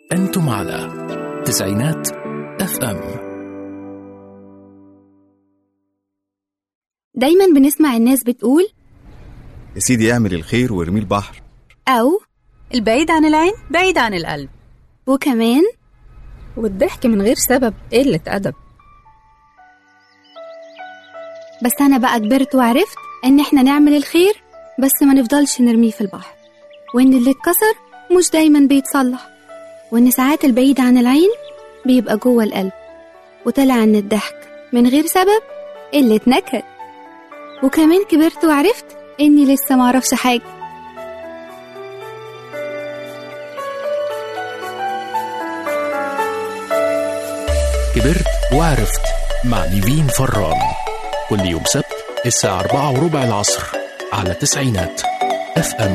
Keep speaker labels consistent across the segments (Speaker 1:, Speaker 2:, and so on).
Speaker 1: أنتم على تسعينات اف ام
Speaker 2: دايما بنسمع الناس بتقول
Speaker 3: يا سيدي اعمل الخير وارميه البحر
Speaker 2: أو
Speaker 4: البعيد عن العين بعيد عن القلب
Speaker 2: وكمان
Speaker 4: والضحك من غير سبب قلة أدب
Speaker 2: بس أنا بقى كبرت وعرفت إن إحنا نعمل الخير بس ما نفضلش نرميه في البحر وإن اللي اتكسر مش دايما بيتصلح وإن ساعات البعيد عن العين بيبقى جوه القلب وطلع إن الضحك من غير سبب قلة نكد وكمان كبرت وعرفت إني لسه معرفش حاجة
Speaker 1: كبرت وعرفت مع نيفين فران كل يوم سبت الساعة أربعة وربع العصر على تسعينات اف ام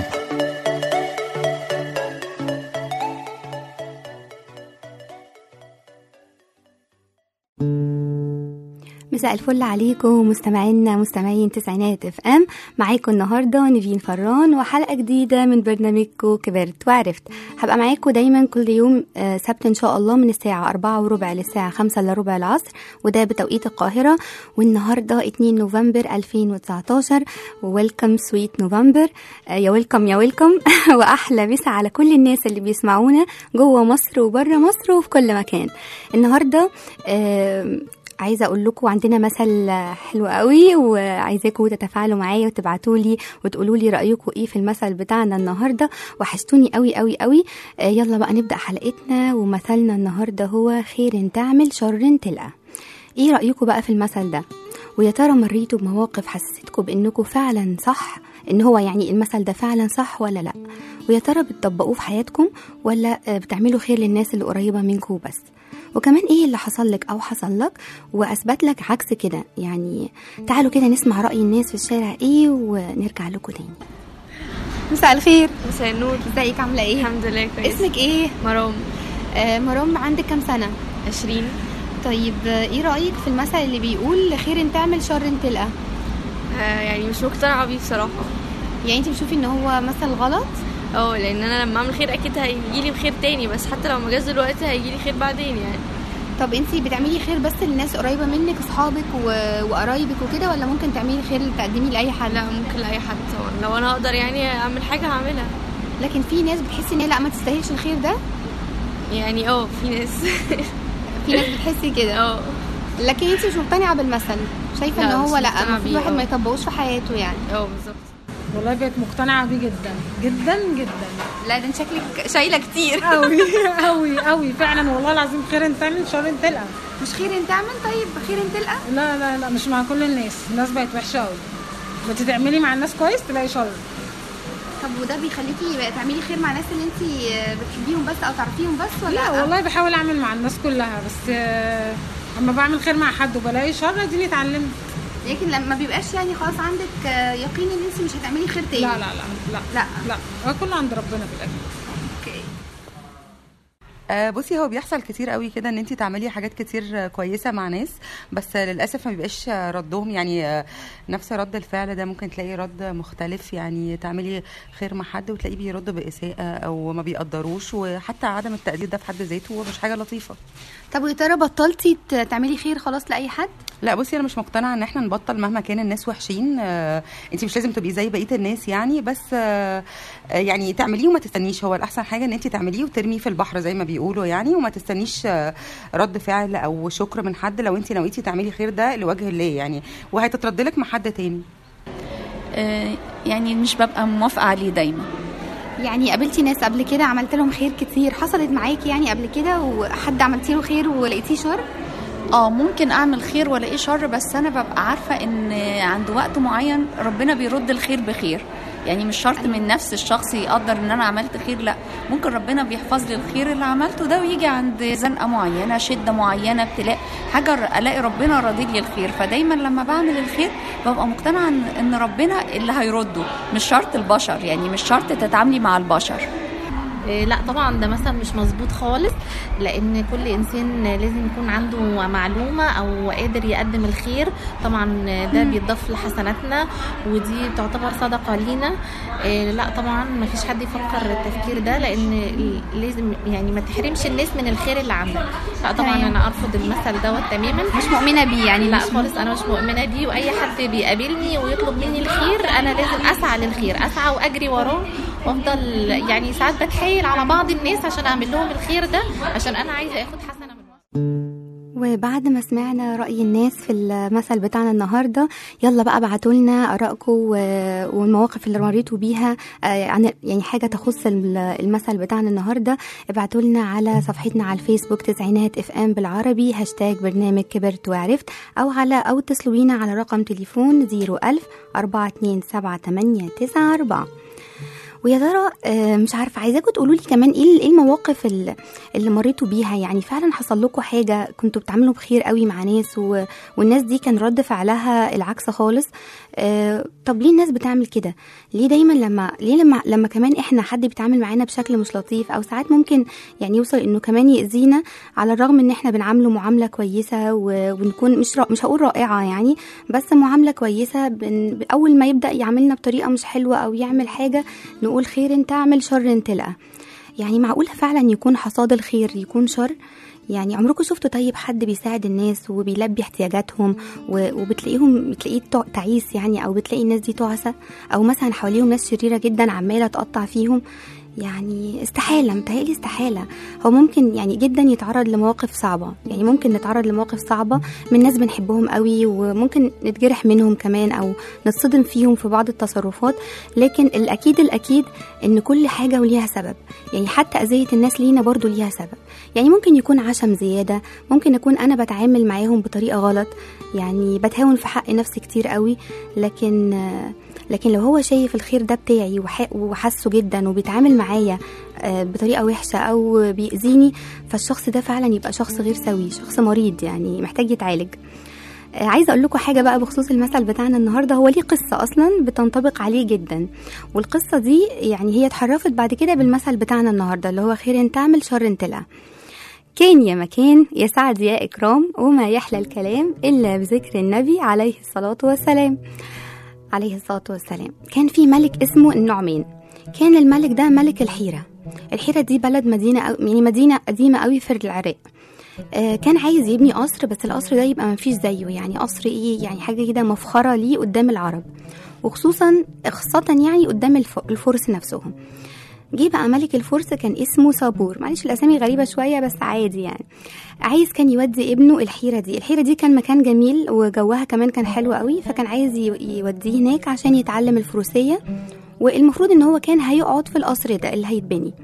Speaker 2: مساء الفل عليكم مستمعينا مستمعين تسعينات اف ام معاكم النهارده نيفين فران وحلقه جديده من برنامجكم كبرت وعرفت هبقى معاكم دايما كل يوم آه، سبت ان شاء الله من الساعه أربعة وربع للساعه خمسة الا ربع العصر وده بتوقيت القاهره والنهارده 2 نوفمبر 2019 ويلكم سويت نوفمبر آه، يا ويلكم يا ويلكم واحلى مسا على كل الناس اللي بيسمعونا جوه مصر وبره مصر وفي كل مكان النهارده آه، عايزه اقول لكم عندنا مثل حلو قوي وعايزاكم تتفاعلوا معايا وتبعتوا لي وتقولوا لي رايكم ايه في المثل بتاعنا النهارده وحشتوني قوي قوي قوي آه، يلا بقى نبدا حلقتنا ومثلنا النهارده هو خير تعمل شر تلقى ايه رايكم بقى في المثل ده ويا ترى مريتوا بمواقف حسستكم بانكم فعلا صح ان هو يعني المثل ده فعلا صح ولا لا ويا ترى بتطبقوه في حياتكم ولا آه، بتعملوا خير للناس اللي قريبه منكم بس وكمان ايه اللي حصل لك او حصل لك واثبت لك عكس كده يعني تعالوا كده نسمع راي الناس في الشارع ايه ونرجع لكم تاني مساء الخير
Speaker 5: مساء النور
Speaker 2: ازيك عامله ايه
Speaker 5: الحمد لله كويس
Speaker 2: اسمك ايه
Speaker 5: مرام
Speaker 2: آه مرام عندك كام سنه
Speaker 5: 20
Speaker 2: طيب آه، ايه رايك في المثل اللي بيقول خير تعمل شر تلقى
Speaker 5: آه يعني مش مقتنعة بيه بصراحة
Speaker 2: يعني انت بتشوفي ان هو مثل غلط
Speaker 5: اه لان انا لما اعمل خير اكيد هيجيلي بخير تاني بس حتى لو ما جاش دلوقتي هيجيلي خير بعدين يعني
Speaker 2: طب انت بتعملي خير بس للناس قريبه منك اصحابك و... وقرايبك وكده ولا ممكن تعملي خير تقدمي لاي حد
Speaker 5: لا ممكن لاي حد طبعا لو انا اقدر يعني اعمل حاجة هعملها
Speaker 2: لكن في ناس بتحسي ان هي لا ما تستاهلش الخير ده
Speaker 5: يعني اه في ناس
Speaker 2: في ناس بتحسي كده
Speaker 5: اه
Speaker 2: لكن انت مش مقتنعه بالمثل شايفه
Speaker 5: لا،
Speaker 2: ان هو
Speaker 5: مش
Speaker 2: لا
Speaker 5: مقتنعة
Speaker 2: المفروض
Speaker 5: بيه،
Speaker 2: الواحد ما
Speaker 5: اه.
Speaker 2: يطبقوش في حياته يعني
Speaker 5: اه بالظبط
Speaker 6: والله بقيت مقتنعة بيه جدا جدا جدا
Speaker 2: لا ده انت شكلك شايله كتير
Speaker 6: قوي قوي قوي فعلا والله العظيم خير انت تعمل شر انت تلقى
Speaker 2: مش خير انت تعمل طيب خير انت تلقى
Speaker 6: لا لا لا مش مع كل الناس الناس بقت وحشة قوي بتتعملي مع الناس كويس تلاقي شر
Speaker 2: طب وده بيخليكي بقى تعملي خير مع الناس اللي انت بتحبيهم بس او تعرفيهم بس ولا
Speaker 6: لا والله بحاول اعمل مع الناس كلها بس آه، اما بعمل خير مع حد وبلاقي شر اديني اتعلمت
Speaker 2: لكن لما بيبقاش يعني خلاص عندك آه، يقين ان انت مش هتعملي خير تاني
Speaker 6: لا لا لا لا
Speaker 2: لا
Speaker 6: لا هو كله عند ربنا في الاخر
Speaker 2: اوكي
Speaker 7: آه، بصي هو بيحصل كتير قوي كده ان انت تعملي حاجات كتير آه، كويسه مع ناس بس آه، للاسف ما بيبقاش آه، ردهم يعني آه، نفس رد الفعل ده ممكن تلاقي رد مختلف يعني تعملي خير مع حد وتلاقيه بيرد باساءه او ما بيقدروش وحتى عدم التقدير ده في حد ذاته مش حاجه لطيفه
Speaker 2: طب ويا ترى بطلتي ت- تعملي خير خلاص لاي حد
Speaker 7: لا بصي انا مش مقتنعه ان احنا نبطل مهما كان الناس وحشين آه انت مش لازم تبقي زي بقيه الناس يعني بس آه آه، يعني تعمليه وما تستنيش هو الاحسن حاجه ان انت تعمليه وترميه في البحر زي ما بيقولوا يعني وما تستنيش آه رد فعل او شكر من حد لو انت نويتي تعملي خير ده لوجه الله يعني وهيترد لك مع حد تاني
Speaker 8: آه، يعني مش ببقى موافقة عليه دايما
Speaker 2: يعني قابلتي ناس قبل كده عملت لهم خير كتير حصلت معاكي يعني قبل كده وحد عملتي له خير ولقيتيه شر
Speaker 8: اه ممكن اعمل خير والاقيه شر بس انا ببقى عارفة ان عند وقت معين ربنا بيرد الخير بخير يعني مش شرط من نفس الشخص يقدر ان انا عملت خير لا ممكن ربنا بيحفظ لي الخير اللي عملته ده ويجي عند زنقه معينه شده معينه ابتلاء حاجه الاقي ربنا راضي لي الخير فدايما لما بعمل الخير ببقى مقتنعه ان إن ربنا اللي هيرده مش شرط البشر يعني مش شرط تتعاملي مع البشر
Speaker 9: إيه، لا طبعا ده مثلا مش مظبوط خالص لان كل انسان لازم يكون عنده معلومه او قادر يقدم الخير طبعا ده بيضاف لحسناتنا ودي تعتبر صدقه لينا إيه، لا طبعا ما فيش حد يفكر التفكير ده لان لازم يعني ما تحرمش الناس من الخير اللي عندك لا طبعا
Speaker 2: تمام.
Speaker 9: انا ارفض المثل دوت تماما
Speaker 2: مش مؤمنه بيه يعني
Speaker 9: لا
Speaker 2: مش
Speaker 9: خالص انا مش مؤمنه بيه واي حد بيقابلني ويطلب مني الخير انا لازم اسعى للخير اسعى واجري وراه وافضل يعني ساعات بتحايل على بعض الناس عشان اعمل لهم الخير ده عشان انا عايزه اخد حسنه من
Speaker 2: وبعد ما سمعنا رأي الناس في المثل بتاعنا النهاردة يلا بقى ابعتوا لنا آرائكم و- والمواقف اللي مريتوا بيها آه، عن يعني حاجة تخص الم- المثل بتاعنا النهاردة ابعتوا لنا على صفحتنا على الفيسبوك تسعينات اف ام بالعربي هاشتاج برنامج كبرت وعرفت أو على أو اتصلوا بينا على رقم تليفون 01000 427 ويا ترى آه، مش عارفه عايزاكم تقولوا لي كمان ايه ايه المواقف ال- اللي مريتوا بيها يعني فعلا حصل لكم حاجه كنتوا بتعملوا بخير قوي مع ناس و... والناس دي كان رد فعلها العكس خالص آه، طب ليه الناس بتعمل كده ليه دايما لما ليه لما لما كمان احنا حد بيتعامل معانا بشكل مش لطيف او ساعات ممكن يعني يوصل انه كمان يأذينا على الرغم ان احنا بنعامله معامله كويسه و... ونكون مش را... مش هقول رائعه يعني بس معامله كويسه بن... اول ما يبدا يعاملنا بطريقه مش حلوه او يعمل حاجه نقول خير انت اعمل شر انت لا يعني معقولة فعلا يكون حصاد الخير يكون شر يعني عمركم شفتوا طيب حد بيساعد الناس وبيلبي احتياجاتهم و- وبتلاقيهم بتلاقيه تع- تعيس يعني او بتلاقي الناس دي تعسة او مثلا حواليهم ناس شريرة جدا عمالة تقطع فيهم يعني استحالة متهيألي استحالة هو ممكن يعني جدا يتعرض لمواقف صعبة يعني ممكن نتعرض لمواقف صعبة من ناس بنحبهم قوي وممكن نتجرح منهم كمان أو نتصدم فيهم في بعض التصرفات لكن الأكيد الأكيد إن كل حاجة وليها سبب يعني حتى أذية الناس لينا برضو ليها سبب يعني ممكن يكون عشم زيادة ممكن أكون أنا بتعامل معاهم بطريقة غلط يعني بتهاون في حق نفسي كتير قوي لكن آه، لكن لو هو شايف الخير ده بتاعي وح- وحاسه جدا وبيتعامل معايا آه، بطريقه وحشه او بيأذيني فالشخص ده فعلا يبقى شخص غير سوي شخص مريض يعني محتاج يتعالج آه، عايزه اقول لكم حاجه بقى بخصوص المثل بتاعنا النهارده هو ليه قصه اصلا بتنطبق عليه جدا والقصه دي يعني هي اتحرفت بعد كده بالمثل بتاعنا النهارده اللي هو خير انت اعمل شر انت لا كان يا مكان يا سعد يا إكرام وما يحلى الكلام إلا بذكر النبي عليه الصلاة والسلام عليه الصلاة والسلام كان في ملك اسمه النعمان كان الملك ده ملك الحيرة الحيرة دي بلد مدينة أو يعني مدينة قديمة قوي في العراق آه، كان عايز يبني قصر بس القصر ده يبقى مفيش زيه يعني قصر ايه يعني حاجة كده مفخرة ليه قدام العرب وخصوصا خاصة يعني قدام الف- الفرس نفسهم جه بقى ملك الفرس كان اسمه صابور معلش الاسامي غريبه شويه بس عادي يعني عايز كان يودي ابنه الحيره دي الحيره دي كان مكان جميل وجوها كمان كان حلو قوي فكان عايز ي- يوديه هناك عشان يتعلم الفروسيه والمفروض ان هو كان هيقعد في القصر ده اللي هيتبني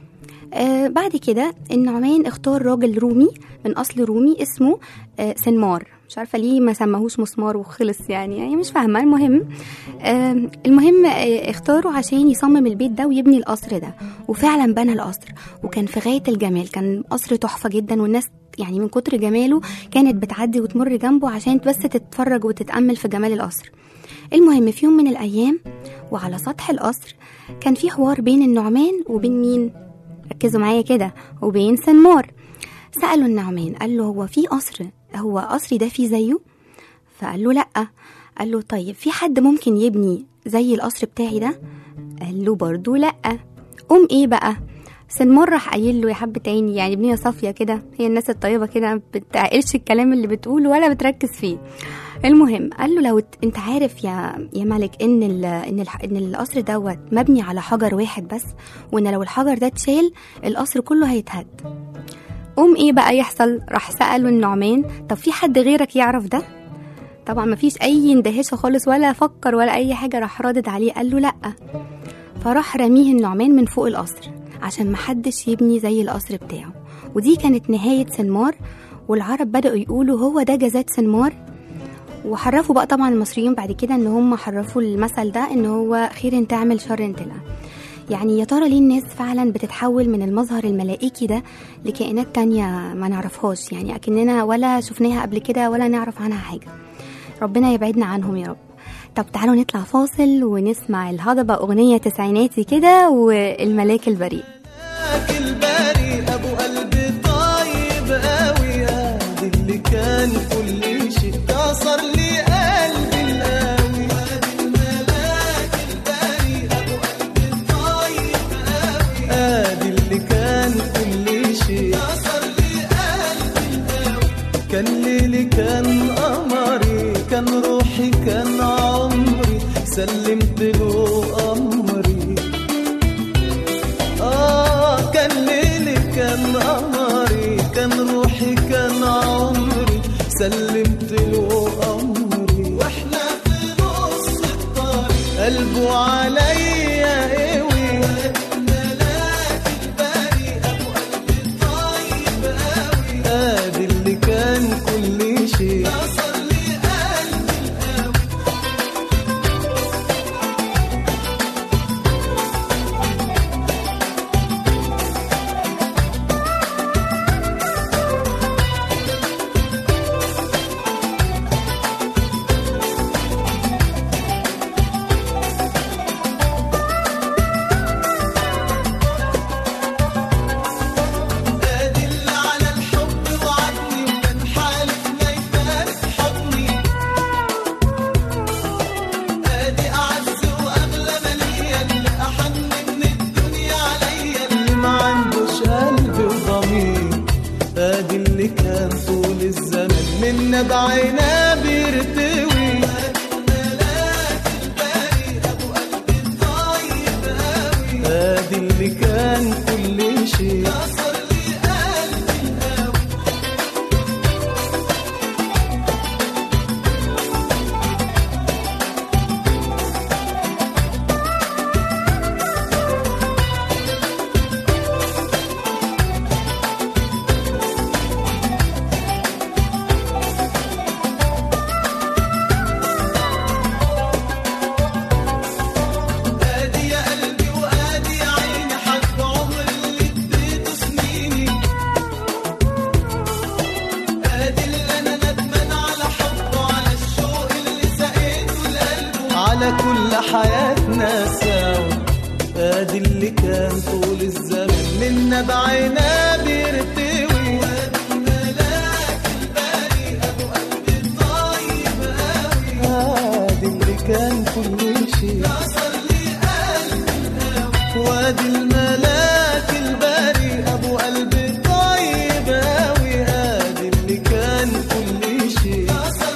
Speaker 2: آه بعد كده النعمان اختار راجل رومي من اصل رومي اسمه آه سنمار مش عارفه ليه ما سماهوش مسمار وخلص يعني يعني مش فاهمه المهم آه المهم آه اختاره عشان يصمم البيت ده ويبني القصر ده وفعلا بنى القصر وكان في غايه الجمال كان قصر تحفه جدا والناس يعني من كتر جماله كانت بتعدي وتمر جنبه عشان بس تتفرج وتتامل في جمال القصر المهم في يوم من الايام وعلى سطح القصر كان في حوار بين النعمان وبين مين ركزوا معايا كده وبين سنمار سألوا النعمان قال له هو في قصر هو قصري ده فيه زيه فقال له لأ قال له طيب في حد ممكن يبني زي القصر بتاعي ده قال له برضه لأ قوم ايه بقى سنمار راح قايل له يا حبة عيني يعني ابنية صافية كده هي الناس الطيبة كده ما بتعقلش الكلام اللي بتقوله ولا بتركز فيه المهم قال له لو ت- انت عارف يا يا ملك ان ال ان ال ان القصر دوت مبني على حجر واحد بس وان لو الحجر ده اتشال القصر كله هيتهد قوم ايه بقى يحصل راح سأله النعمان طب في حد غيرك يعرف ده طبعا مفيش اي اندهاشه خالص ولا فكر ولا اي حاجه راح رادد عليه قال له لا فراح رميه النعمان من فوق القصر عشان محدش يبني زي القصر بتاعه ودي كانت نهايه سنمار والعرب بدأوا يقولوا هو ده جزات سنمار وحرفوا بقى طبعا المصريين بعد كده ان هم حرفوا المثل ده ان هو خير انت اعمل شر انت لا يعني يا ترى ليه الناس فعلا بتتحول من المظهر الملائكي ده لكائنات تانية ما نعرفهاش يعني اكننا ولا شفناها قبل كده ولا نعرف عنها حاجة ربنا يبعدنا عنهم يا رب طب تعالوا نطلع فاصل ونسمع الهضبة أغنية تسعيناتي كده والملاك البريء
Speaker 10: كان ليلي كان قمري كان روحي كان عمري سلمت له أمري آه كان ليلي كان قمري كان روحي كان عمري سلمت له أمري واحنا في نص الطريق قلبه عليا قوي ملاك البريء أبو قلبي طيب قوي ادي اللي كان كل شيء وصل لي قلبي القوي ادي اللي على الحب وعدني وكان حالف ما يفارق حضني ادي اعز واغلى ماليا اللي احن من الدنيا عليا اللي ما عندوش قلب وضمير ادي اللي كان طول الزمن منا بعيناه بيرتوي ادي اللي كان كل شيء ادي يا قلبي وادي يا عيني حق عمر اللي اديته سنيني ادي اللي انا ندمان على حبه على الشوق اللي سقيته لقلبه على كل حياتنا سوا ادي اللي كان طول الزمن منا بعيناه بيرتوي ملاك البريء ابو قلبي طيب قوي ادي اللي كان كل شيء وادي الملاك البريء ابو قلبي طيب اوي ادي اللي كان كل شيء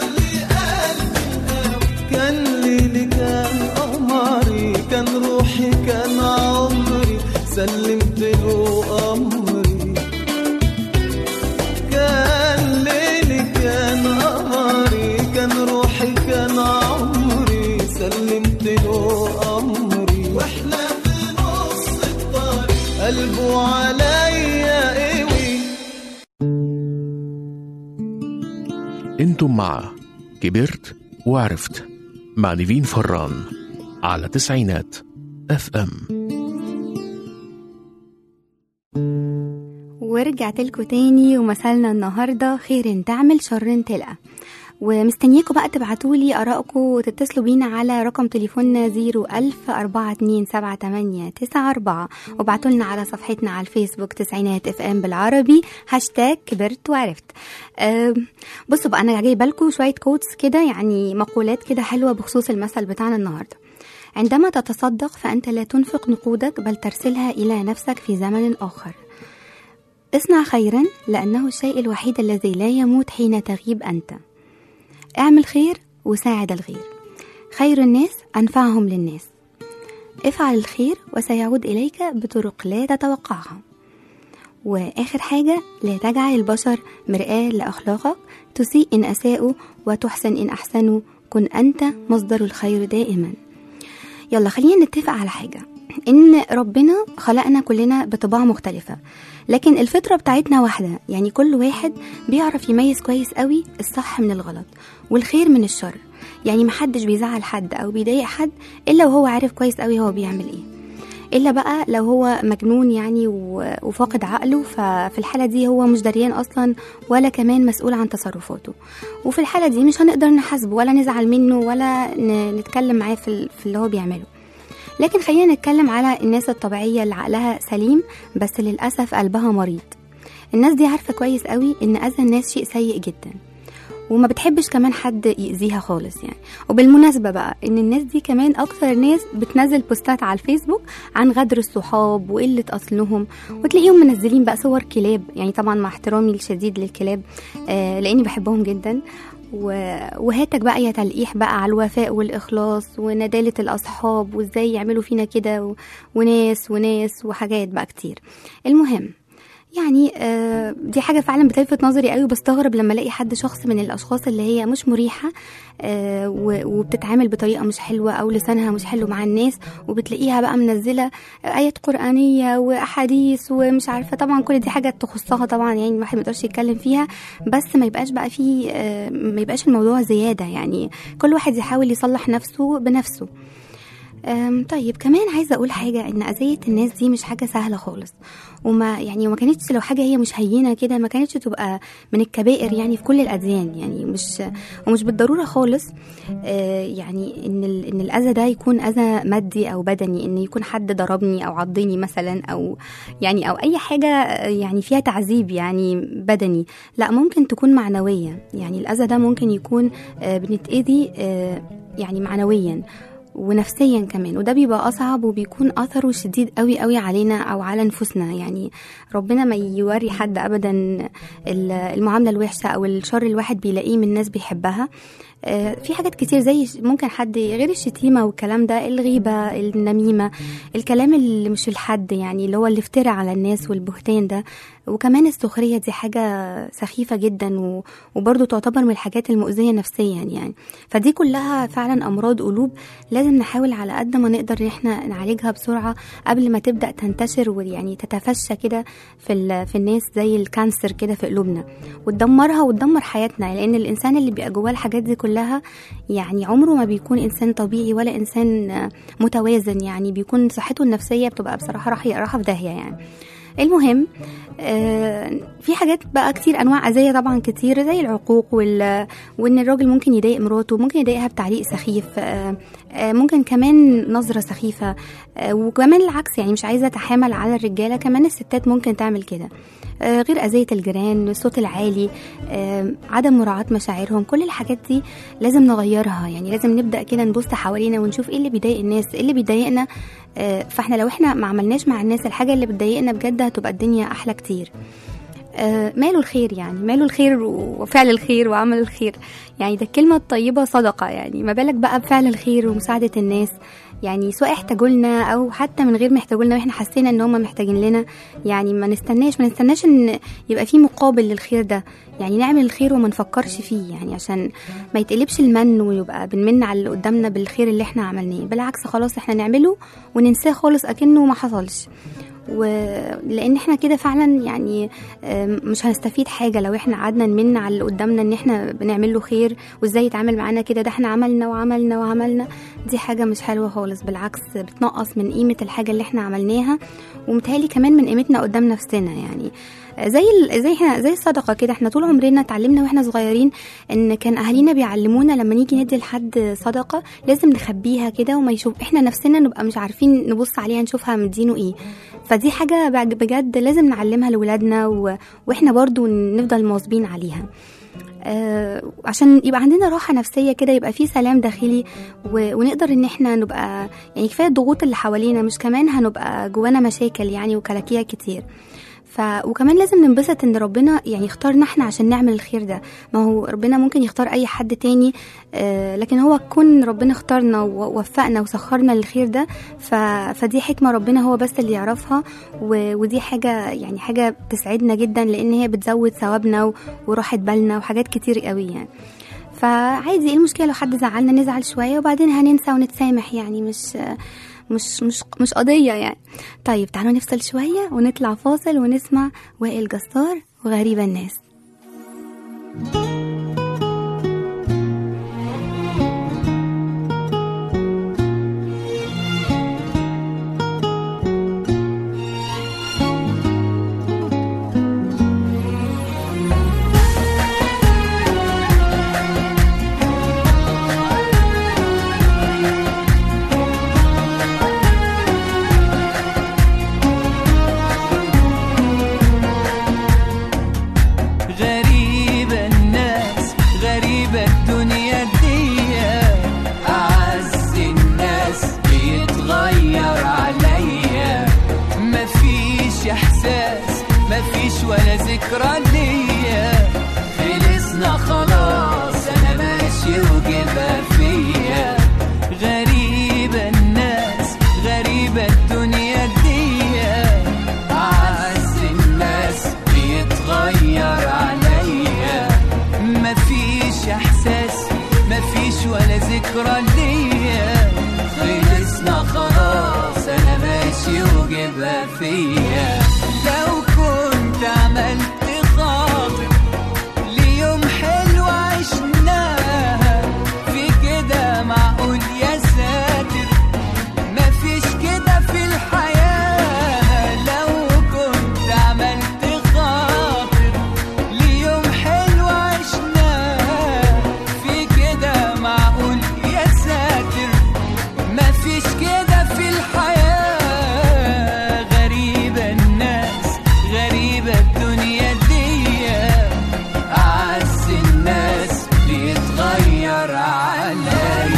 Speaker 10: كان ليلي كان قمري كان روحي كان عمري سلمت له امري كان ليلي كان قمري كان روحي كان عمري سلمت له امري واحنا في نص الطريق قلبه عليا قوي
Speaker 1: انتم مع كبرت وعرفت مع نيفين فران على تسعينات اف ام
Speaker 2: ورجعت لكم تاني ومثلنا النهارده خير تعمل شر تلقى ومستنياكم بقى تبعتولي آرائكم وتتصلوا بينا على رقم تليفوننا 01000 427 وابعتولنا على صفحتنا على الفيسبوك تسعينات اف ام بالعربي هاشتاج كبرت وعرفت أم، بصوا بقى انا جايبه لكم شويه كوتس كده يعني مقولات كده حلوه بخصوص المثل بتاعنا النهارده عندما تتصدق فأنت لا تنفق نقودك بل ترسلها إلى نفسك في زمن آخر اصنع خيرا لأنه الشيء الوحيد الذي لا يموت حين تغيب أنت اعمل خير وساعد الغير خير الناس أنفعهم للناس افعل الخير وسيعود إليك بطرق لا تتوقعها وآخر حاجة لا تجعل البشر مرآة لأخلاقك تسيء إن أساءوا وتحسن إن أحسنوا كن أنت مصدر الخير دائما يلا خلينا نتفق على حاجة إن ربنا خلقنا كلنا بطباع مختلفة لكن الفطرة بتاعتنا واحدة يعني كل واحد بيعرف يميز كويس قوي الصح من الغلط والخير من الشر يعني محدش بيزعل حد أو بيضايق حد إلا وهو عارف كويس قوي هو بيعمل إيه الا بقى لو هو مجنون يعني و- وفاقد عقله ففي الحاله دي هو مش دريان اصلا ولا كمان مسؤول عن تصرفاته وفي الحاله دي مش هنقدر نحاسبه ولا نزعل منه ولا ن- نتكلم معاه في ال- في اللي هو بيعمله لكن خلينا نتكلم على الناس الطبيعيه اللي عقلها سليم بس للاسف قلبها مريض الناس دي عارفه كويس قوي ان اذى الناس شيء سيء جدا وما بتحبش كمان حد يأذيها خالص يعني وبالمناسبة بقى ان الناس دي كمان اكتر ناس بتنزل بوستات على الفيسبوك عن غدر الصحاب وقلة اصلهم وتلاقيهم منزلين بقى صور كلاب يعني طبعا مع احترامي الشديد للكلاب آه لاني بحبهم جدا و- وهاتك بقى يا تلقيح بقى على الوفاء والإخلاص وندالة الأصحاب وإزاي يعملوا فينا كده و- وناس وناس وحاجات بقى كتير المهم يعني آه، دي حاجة فعلا بتلفت نظري قوي وبستغرب لما الاقي حد شخص من الاشخاص اللي هي مش مريحة آه، و- وبتتعامل بطريقة مش حلوة او لسانها مش حلو مع الناس وبتلاقيها بقى منزلة آيات قرآنية واحاديث ومش عارفة طبعا كل دي حاجة تخصها طبعا يعني الواحد ما يقدرش يتكلم فيها بس ما يبقاش بقى فيه آه، ما يبقاش الموضوع زيادة يعني كل واحد يحاول يصلح نفسه بنفسه أم، طيب كمان عايزه اقول حاجه ان اذيه الناس دي مش حاجه سهله خالص وما يعني وما كانتش لو حاجه هي مش هينه كده ما كانتش تبقى من الكبائر يعني في كل الاديان يعني مش ومش بالضروره خالص آه، يعني ان ال- ان الاذى ده يكون اذى مادي او بدني ان يكون حد ضربني او عضني مثلا او يعني او اي حاجه آه، يعني فيها تعذيب يعني بدني لا ممكن تكون معنويه يعني الاذى ده ممكن يكون آه، بنتاذي آه، يعني معنويا ونفسيا كمان وده بيبقى اصعب وبيكون اثره شديد قوي قوي علينا او على نفوسنا يعني ربنا ما يوري حد ابدا ال- المعامله الوحشه او الشر الواحد بيلاقيه من ناس بيحبها آه، في حاجات كتير زي ش- ممكن حد غير الشتيمة والكلام ده الغيبة النميمة الكلام اللي مش الحد يعني اللي هو الافتراء على الناس والبهتان ده وكمان السخرية دي حاجة سخيفة جدا و- وبرضه تعتبر من الحاجات المؤذية نفسيا يعني فدي كلها فعلا أمراض قلوب لازم نحاول على قد ما نقدر ان احنا نعالجها بسرعة قبل ما تبدأ تنتشر ويعني تتفشى كده في, ال- في الناس زي الكانسر كده في قلوبنا وتدمرها وتدمر حياتنا لأن الإنسان اللي بيبقى جواه الحاجات دي كلها يعني عمره ما بيكون إنسان طبيعي ولا إنسان آه، متوازن يعني بيكون صحته النفسية بتبقى بصراحة راح رايحة في داهية يعني المهم آه، في حاجات بقى كتير انواع اذيه طبعا كتير زي العقوق وال... وان الراجل ممكن يضايق مراته ممكن يضايقها بتعليق سخيف آه، آه، ممكن كمان نظره سخيفه آه، وكمان العكس يعني مش عايزه اتحامل على الرجاله كمان الستات ممكن تعمل كده آه، غير أذية الجيران الصوت العالي آه، عدم مراعاة مشاعرهم كل الحاجات دي لازم نغيرها يعني لازم نبدأ كده نبص حوالينا ونشوف ايه اللي بيضايق الناس ايه اللي بيضايقنا آه، فاحنا لو احنا ما عملناش مع الناس الحاجة اللي بتضايقنا بجد هتبقى الدنيا أحلى كتير آه، ماله الخير يعني ماله الخير وفعل الخير وعمل الخير يعني ده الكلمة الطيبة صدقة يعني ما بالك بقى بفعل الخير ومساعدة الناس يعني سواء احتاجوا لنا او حتى من غير ما يحتاجوا لنا واحنا حسينا ان هم محتاجين لنا يعني ما نستناش ما نستناش ان يبقى في مقابل للخير ده يعني نعمل الخير وما نفكرش فيه يعني عشان ما يتقلبش المن ويبقى بنمن على اللي قدامنا بالخير اللي احنا عملناه بالعكس خلاص احنا نعمله وننساه خالص اكنه ما حصلش ولان احنا كده فعلا يعني آم، مش هنستفيد حاجه لو احنا قعدنا نمن على اللي قدامنا ان احنا بنعمل له خير وازاي يتعامل معانا كده ده احنا عملنا وعملنا وعملنا دي حاجه مش حلوه خالص بالعكس بتنقص من قيمه الحاجه اللي احنا عملناها ومتهيألي كمان من قيمتنا قدام نفسنا يعني زي ال- زي احنا زي الصدقه كده احنا طول عمرنا اتعلمنا واحنا صغيرين ان كان اهالينا بيعلمونا لما نيجي ندي لحد صدقه لازم نخبيها كده وما يشوف احنا نفسنا نبقى مش عارفين نبص عليها نشوفها مدينه ايه فدي حاجه بج- بجد لازم نعلمها لاولادنا و... واحنا برضو نفضل مواظبين عليها آه، عشان يبقى عندنا راحة نفسية كده يبقى في سلام داخلي و... ونقدر ان احنا نبقى يعني كفاية الضغوط اللي حوالينا مش كمان هنبقى جوانا مشاكل يعني وكلاكيع كتير ف... وكمان لازم ننبسط ان ربنا يعني اختارنا احنا عشان نعمل الخير ده ما هو ربنا ممكن يختار اي حد تاني آه لكن هو كون ربنا اختارنا ووفقنا وسخرنا للخير ده ف... فدي حكمة ربنا هو بس اللي يعرفها و... ودي حاجة يعني حاجة بتسعدنا جدا لان هي بتزود ثوابنا و... وراحة بالنا وحاجات كتير قوي يعني فعادي ايه المشكله لو حد زعلنا نزعل شويه وبعدين هننسى ونتسامح يعني مش مش مش مش قضيه يعني طيب تعالوا نفصل شويه ونطلع فاصل ونسمع وائل جسار وغريبه الناس
Speaker 10: غريبة الناس
Speaker 11: ذكرى ليا خلصنا خلاص انا ماشي وجبها فيا غريبة الناس غريبة الدنيا دي أعز الناس بيتغير عليا مفيش إحساس مفيش ولا ذكرى ليا خلصنا خلاص أنا ماشي وجبها فيا لو كنت عملت خاطر ليوم حلو عشناها في كده معقول يا ساتر مفيش كده في الحياة لو كنت عملت خاطر ليوم حلو عشناه في كده معقول يا ساتر مفيش كده في الحياة غريبة الناس غريبة الدنيا دي أعز الناس بيتغير عليا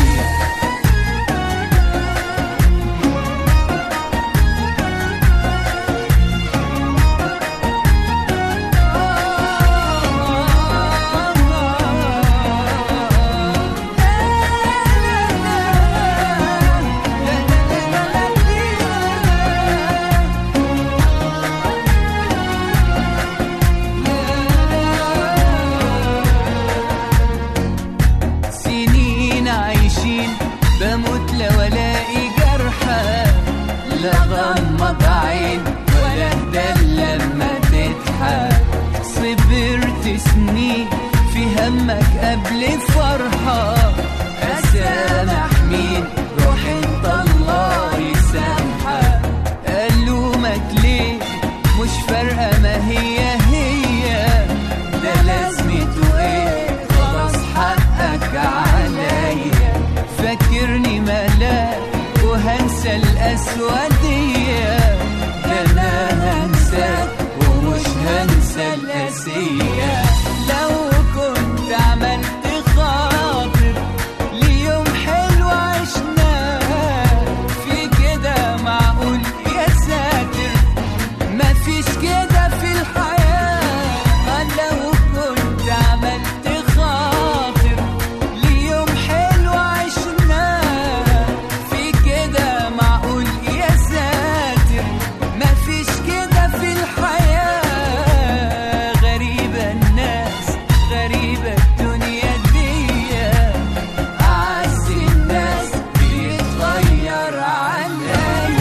Speaker 11: سنين عايشين بموت لو الاقي جرحى لا غمض عين ولا اهدى لما تضحك صبرت سنين في همك قبل فرحة أسامح مين روح انت الله يسامحك ألومك ليه مش فارقة ما هي هي ده لازمته ايه خلاص حقك عليا فاكرني ملاك وهنسى الأسودية ده أنا هنساك ومش هنسى القاسية لو كنت عملت خاطر ليوم حلو عشناه في كده معقول يا ساتر مفيش كده في الحياة لو كنت عملت خاطر ليوم حلو عشناه في كده معقول يا ساتر مفيش كده في الحياة غريبة الناس غريبة الدنيا دي أعز الناس بيتغير عليا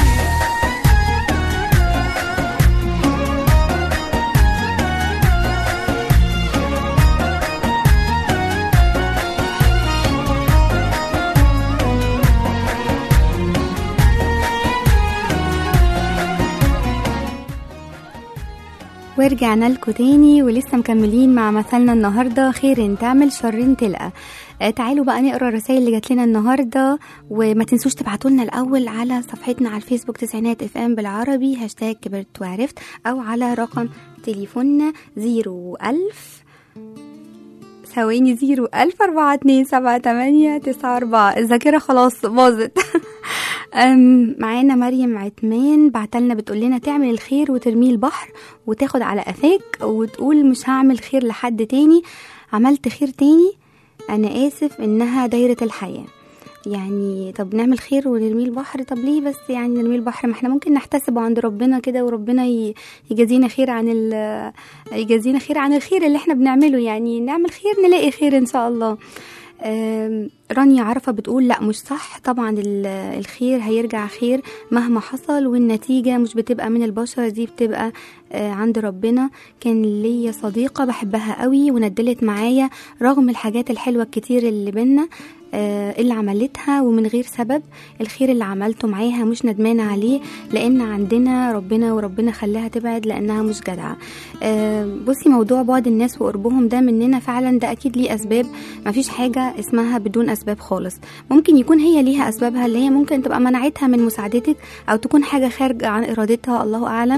Speaker 2: ورجعنا لكم تاني ولسه مكملين مع مثلنا النهارده خير تعمل شر تلقى آه، تعالوا بقى نقرا الرسائل اللي جات لنا النهارده وما تنسوش تبعتوا لنا الاول على صفحتنا على الفيسبوك تسعينات اف ام بالعربي هاشتاج كبرت وعرفت او على رقم تليفوننا زيرو ألف ثواني زيرو ألف أربعة اتنين سبعة تمانية تسعة أربعة الذاكرة خلاص باظت أم، معانا مريم عتمان بعتلنا بتقول لنا تعمل الخير وترميه البحر وتاخد على قفاك وتقول مش هعمل خير لحد تاني عملت خير تاني انا اسف انها دايرة الحياة يعني طب نعمل خير ونرميه البحر طب ليه بس يعني نرميه البحر ما احنا ممكن نحتسبه عند ربنا كده وربنا ي- يجازينا خير عن ال يجازينا خير عن الخير اللي احنا بنعمله يعني نعمل خير نلاقي خير ان شاء الله آم، رانيا عرفة بتقول لا مش صح طبعا ال- الخير هيرجع خير مهما حصل والنتيجة مش بتبقى من البشر دي بتبقى آه، عند ربنا كان ليا صديقة بحبها قوي وندلت معايا رغم الحاجات الحلوة الكتير اللي بينا آه، اللي عملتها ومن غير سبب الخير اللي عملته معاها مش ندمانة عليه لأن عندنا ربنا وربنا خلاها تبعد لأنها مش جدعة آه، بصي موضوع بعد الناس وقربهم ده مننا فعلا ده أكيد ليه أسباب مفيش حاجة اسمها بدون أسباب خالص ممكن يكون هي ليها أسبابها اللي هي ممكن تبقى منعتها من مساعدتك أو تكون حاجة خارجة عن إرادتها الله أعلم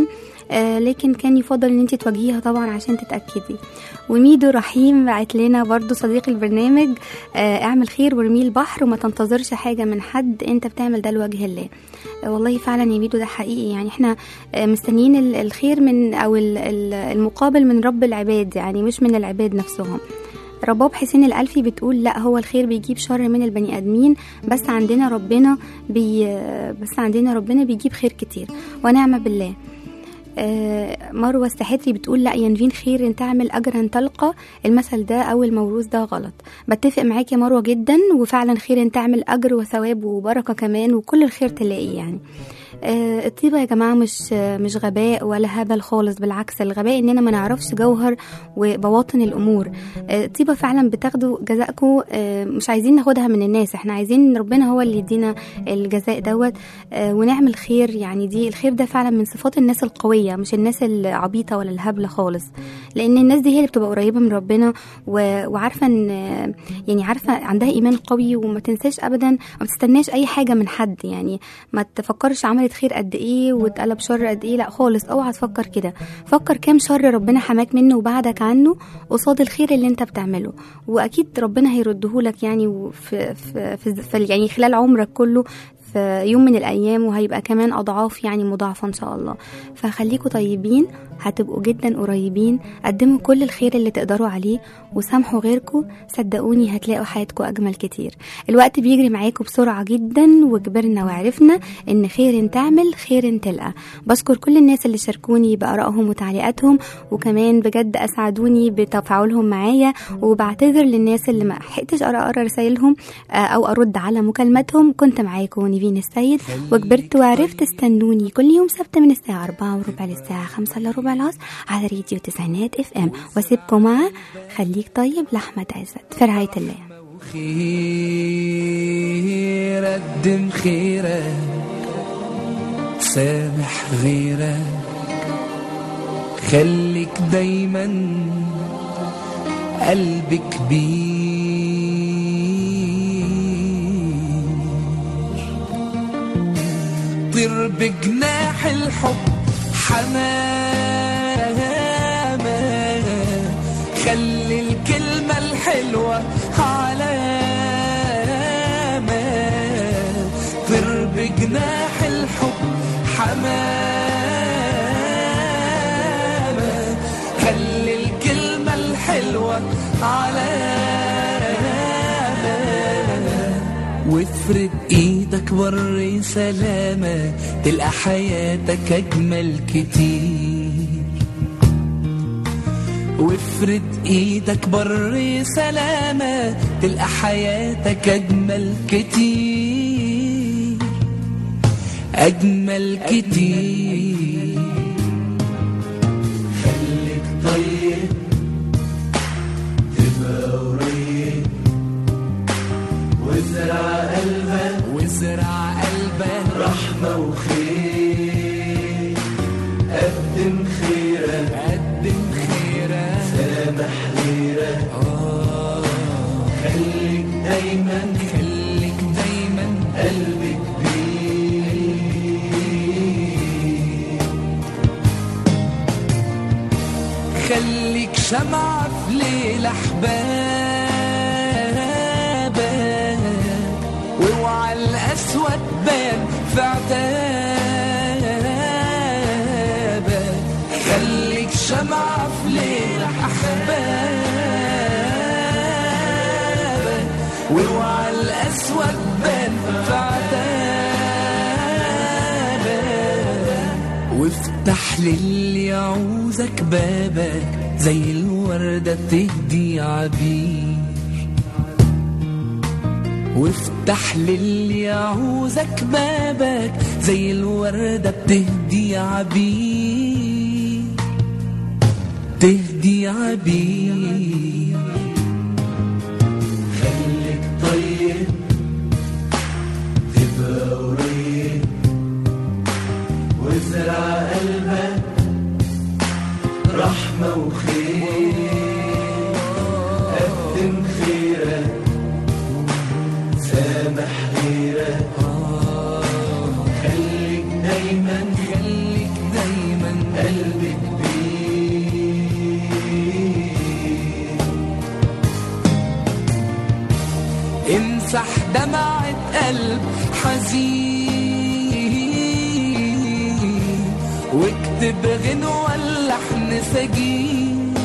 Speaker 2: آه لكن كان يفضل ان انت تواجهيها طبعا عشان تتاكدي وميدو رحيم بعت لنا برضو صديق البرنامج آه اعمل خير وارميه البحر وما تنتظرش حاجه من حد انت بتعمل ده لوجه الله آه والله فعلا يا ميدو ده حقيقي يعني احنا آه مستنيين ال- الخير من او ال- ال- المقابل من رب العباد يعني مش من العباد نفسهم رباب حسين الألفي بتقول لا هو الخير بيجيب شر من البني آدمين بس عندنا ربنا بي بس عندنا ربنا بيجيب خير كتير ونعم بالله آه، مروة السحتري بتقول لا ينفين خير ان تعمل اجرا تلقى المثل ده او الموروث ده غلط بتفق معاك يا مروة جدا وفعلا خير ان تعمل اجر وثواب وبركة كمان وكل الخير تلاقيه يعني آه، الطيبة يا جماعة مش آه، مش غباء ولا هبل خالص بالعكس الغباء اننا ما نعرفش جوهر وبواطن الامور آه، الطيبة فعلا بتاخدوا جزائكم آه، مش عايزين ناخدها من الناس احنا عايزين ربنا هو اللي يدينا الجزاء دوت آه، ونعمل خير يعني دي الخير ده فعلا من صفات الناس القوية مش الناس العبيطة ولا الهبلة خالص لان الناس دي هي اللي بتبقى قريبة من ربنا و- وعارفة ان آه، يعني عارفة عندها ايمان قوي وما تنساش ابدا ما بتستناش اي حاجة من حد يعني ما تفكرش عملت خير قد ايه واتقلب شر قد ايه لا خالص اوعى تفكر كده فكر كام شر ربنا حماك منه وبعدك عنه قصاد الخير اللي انت بتعمله واكيد ربنا هيردهولك يعني وفي في, في, في يعني خلال عمرك كله في يوم من الايام وهيبقى كمان اضعاف يعني مضاعفه ان شاء الله فخليكوا طيبين هتبقوا جدا قريبين قدموا كل الخير اللي تقدروا عليه وسامحوا غيركم صدقوني هتلاقوا حياتكم اجمل كتير الوقت بيجري معاكم بسرعه جدا وكبرنا وعرفنا ان خير تعمل خير تلقى بشكر كل الناس اللي شاركوني بارائهم وتعليقاتهم وكمان بجد اسعدوني بتفاعلهم معايا وبعتذر للناس اللي ما حقتش اقرا اقرا رسايلهم آه، او ارد على مكالماتهم كنت معاكم نيفين السيد وكبرت وعرفت استنوني كل يوم سبت من الساعه 4 وربع للساعه 5 الا ربع العصر على راديو تسعينات اف ام واسيبكم مع خليك طيب لاحمد عزت في رعايه الله
Speaker 11: خير قدم خيرك سامح غيرك خليك دايما قلب كبير طير بجناح الحب حمامة خلي الكلمة الحلوة علامة طير بجناح الحب حمامة خلي الكلمة الحلوة علامة وافرد ايدك بر سلامة تلقى حياتك اجمل كتير وافرد ايدك بر سلامة تلقى حياتك اجمل كتير اجمل كتير خليك طيب تبقى قريب وازرع قلبك وازرع قلبك رحمة وخير قدم خيرك قدم خيرك سامح غيرك آه خليك دايما خليك دايما قلبك كبير خليك شمعة في ليل أحبابك واوعى الأسود بان في عتابك خليك شمعة في ليل أحبابك واوعى الأسود بان في عتابك وافتح للي يعوزك بابك زي الوردة بتهدي عبير وافتح للي يعوزك بابك زي الوردة بتهدي عبير تهدي عبير خليك طيب تبقى قريب وازرع قلبك رحمة وخير قدم خيرك سامح غيرك خليك دايما خليك دايما قلبك امسح دمعة قلب حزين واكتب غنوة اللحن سجين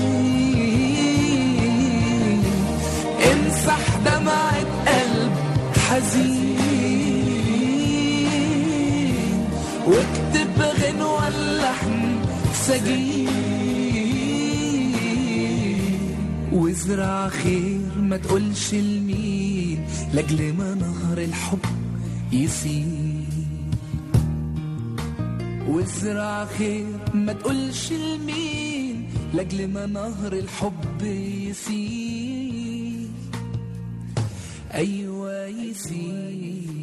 Speaker 11: امسح دمعة قلب حزين واكتب غنوة اللحن سجين وازرع خير ما تقولش لمين لاجل ما نهر الحب يسيل وازرع خير ما تقولش لمين لاجل ما نهر الحب يسيل ايوه يسيل